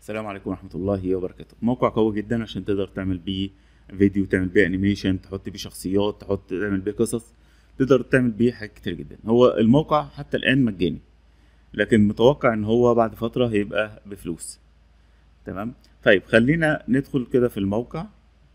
السلام عليكم ورحمة الله وبركاته موقع قوي جدا عشان تقدر تعمل بيه فيديو تعمل بيه انيميشن تحط بيه شخصيات تحط تعمل بيه قصص تقدر تعمل بيه حاجات كتير جدا هو الموقع حتى الآن مجاني لكن متوقع ان هو بعد فترة هيبقى بفلوس تمام طيب خلينا ندخل كده في الموقع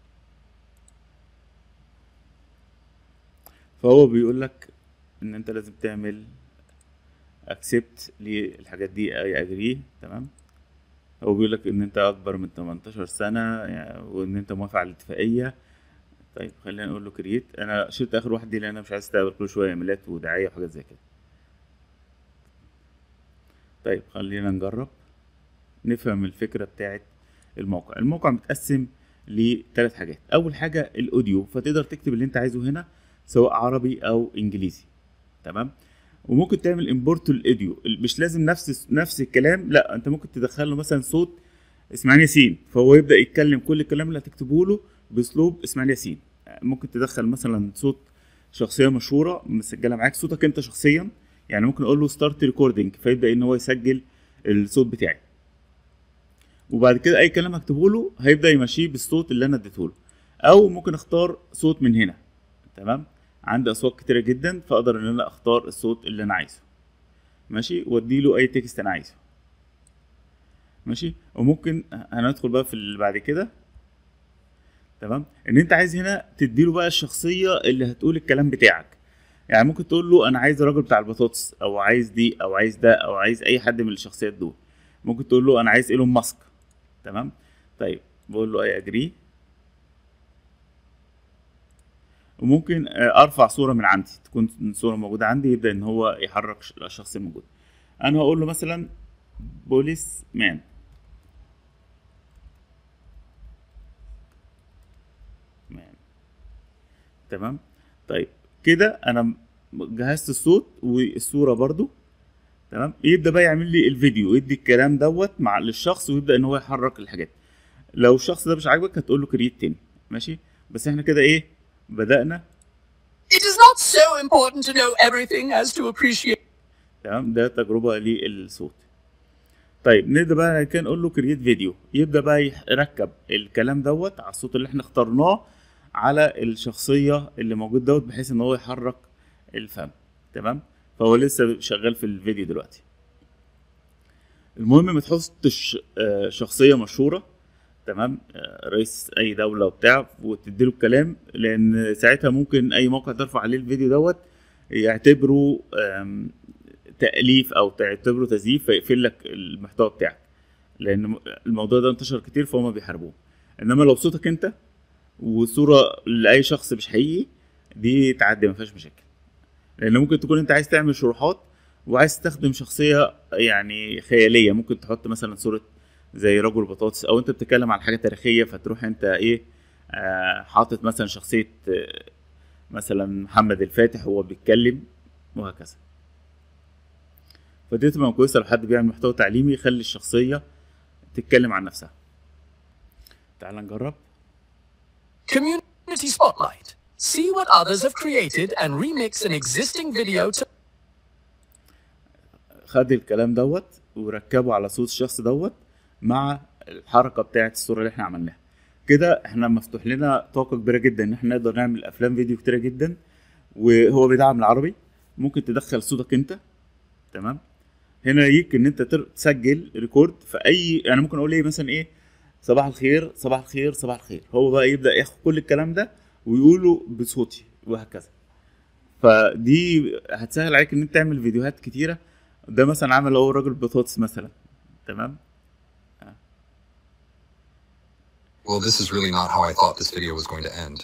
فهو بيقول لك ان انت لازم تعمل اكسبت للحاجات دي اي اجري تمام هو بيقول لك ان انت اكبر من 18 سنه يعني وان انت موافق على الاتفاقيه طيب خلينا نقول له كرييت انا شلت اخر واحد دي لان انا مش عايز استقبل كل شويه ايميلات ودعايه وحاجات زي كده طيب خلينا نجرب نفهم الفكره بتاعت الموقع الموقع متقسم لثلاث حاجات اول حاجه الاوديو فتقدر تكتب اللي انت عايزه هنا سواء عربي او انجليزي تمام وممكن تعمل امبورت الاوديو مش لازم نفس نفس الكلام لا انت ممكن تدخل له مثلا صوت اسماعيل ياسين فهو يبدا يتكلم كل الكلام اللي هتكتبه له باسلوب اسماعيل ياسين ممكن تدخل مثلا صوت شخصيه مشهوره مسجله معاك صوتك انت شخصيا يعني ممكن اقول له ستارت ريكوردنج فيبدا ان هو يسجل الصوت بتاعي وبعد كده اي كلام هكتبه له هيبدا يمشيه بالصوت اللي انا اديته له او ممكن اختار صوت من هنا تمام عندي اصوات كتيره جدا فاقدر ان انا اختار الصوت اللي انا عايزه ماشي واديله اي تكست انا عايزه ماشي وممكن هندخل بقى في اللي بعد كده تمام ان انت عايز هنا تديله بقى الشخصيه اللي هتقول الكلام بتاعك يعني ممكن تقول له انا عايز الراجل بتاع البطاطس او عايز دي او عايز ده او عايز اي حد من الشخصيات دول ممكن تقول له انا عايز ايلون ماسك تمام طيب بقول له اي اجري وممكن ارفع صوره من عندي تكون صوره موجوده عندي يبدا ان هو يحرك الشخص الموجود انا هقول له مثلا بوليس مان مان تمام طيب كده انا جهزت الصوت والصوره برضو تمام يبدا بقى يعمل لي الفيديو يدي الكلام دوت مع للشخص ويبدا ان هو يحرك الحاجات لو الشخص ده مش عاجبك هتقول له كريت تاني ماشي بس احنا كده ايه بدأنا It is not so important to know everything as to appreciate. تمام ده تجربة للصوت طيب نبدأ بقى كده نقول له كرييت فيديو يبدأ بقى يركب الكلام دوت على الصوت اللي احنا اخترناه على الشخصية اللي موجود دوت بحيث ان هو يحرك الفم تمام فهو لسه شغال في الفيديو دلوقتي المهم ما تحطش شخصية مشهورة تمام رئيس اي دوله وبتاع وتديله الكلام لان ساعتها ممكن اي موقع ترفع عليه الفيديو دوت يعتبره تاليف او تعتبره تزييف فيقفل لك المحتوى بتاعك لان الموضوع ده انتشر كتير فهم بيحاربوه انما لو صوتك انت وصوره لاي شخص مش حقيقي دي تعدي ما فيهاش مشاكل لان ممكن تكون انت عايز تعمل شروحات وعايز تستخدم شخصيه يعني خياليه ممكن تحط مثلا صوره زي رجل بطاطس او انت بتتكلم عن حاجه تاريخيه فتروح انت ايه آه حاطط مثلا شخصيه آه مثلا محمد الفاتح وهو بيتكلم وهكذا فدي تبقى كويسه لو حد بيعمل محتوى تعليمي يخلي الشخصيه تتكلم عن نفسها تعال نجرب Community Spotlight. See what others have created and remix an existing video to خد الكلام دوت وركبه على صوت الشخص دوت مع الحركه بتاعه الصوره اللي احنا عملناها كده احنا مفتوح لنا طاقه كبيره جدا ان احنا نقدر نعمل افلام فيديو كتيره جدا وهو بيدعم العربي ممكن تدخل صوتك انت تمام هنا يجيك ان انت تسجل ريكورد في اي يعني ممكن اقول ايه مثلا ايه صباح الخير صباح الخير صباح الخير هو بقى يبدا ياخد كل الكلام ده ويقوله بصوتي وهكذا فدي هتسهل عليك ان انت تعمل فيديوهات كتيره ده مثلا عمل هو راجل بطاطس مثلا تمام Well, this is really not how I thought this video was going to end.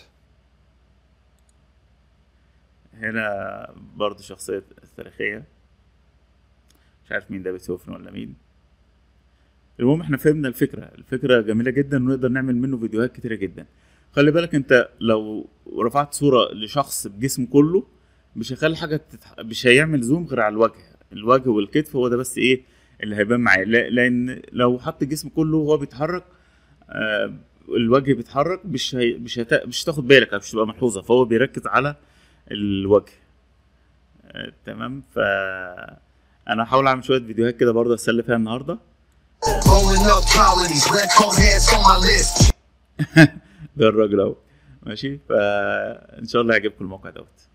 هنا برضه شخصية تاريخية مش عارف مين ده بيتهوفن ولا مين المهم احنا فهمنا الفكرة الفكرة جميلة جدا ونقدر نعمل منه فيديوهات كتيرة جدا خلي بالك انت لو رفعت صورة لشخص بجسم كله مش هيخلي حاجة تتح... مش هيعمل زوم غير على الوجه الوجه والكتف هو ده بس ايه اللي هيبان معايا لان لو حط الجسم كله وهو بيتحرك آه الوجه بيتحرك مش هي مش هت... مش هتاخد بالك مش هتبقى ملحوظه فهو بيركز على الوجه آه تمام ف انا هحاول اعمل شويه فيديوهات كده برضه اسلي فيها النهارده Rolling up colonies, red cone heads on my list. ده الراجل اهو ماشي فان شاء الله يعجبكم الموقع دوت